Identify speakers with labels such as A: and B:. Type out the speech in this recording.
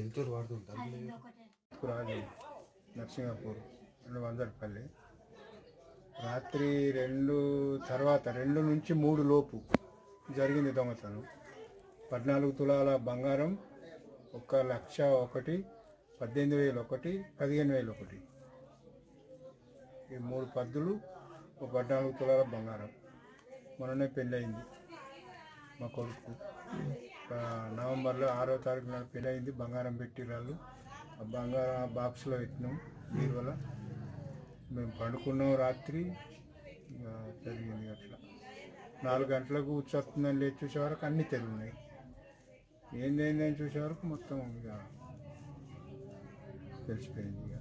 A: ఎంతో వాడుతుంటారు
B: రాజు నరసింగపూర్ రెండు వందలపల్లి రాత్రి రెండు తర్వాత రెండు నుంచి మూడు లోపు జరిగింది దొంగతనం పద్నాలుగు తులాల బంగారం ఒక లక్ష ఒకటి పద్దెనిమిది వేలు ఒకటి పదిహేను వేలు ఒకటి ఈ మూడు పద్దులు ఒక పద్నాలుగు తులాల బంగారం మొన్ననే పెళ్ళయింది మా కొడుకు ఆ, నవంబర్లో ఆరో తారీఖు నాడు పెళ్ళయింది బంగారం పెట్టి వాళ్ళు ఆ బంగారం ఆ బాక్స్లో పెట్టినాం దీనివల్ల మేము పండుకున్నాం రాత్రి ఇక జరిగింది అట్లా నాలుగు గంటలకు వచ్చేస్తుందని లేచి చూసే వరకు అన్నీ తెరుగున్నాయి ఏంది ఏంది అని చూసే వరకు మొత్తం ఇక తెలిసిపోయింది ఇక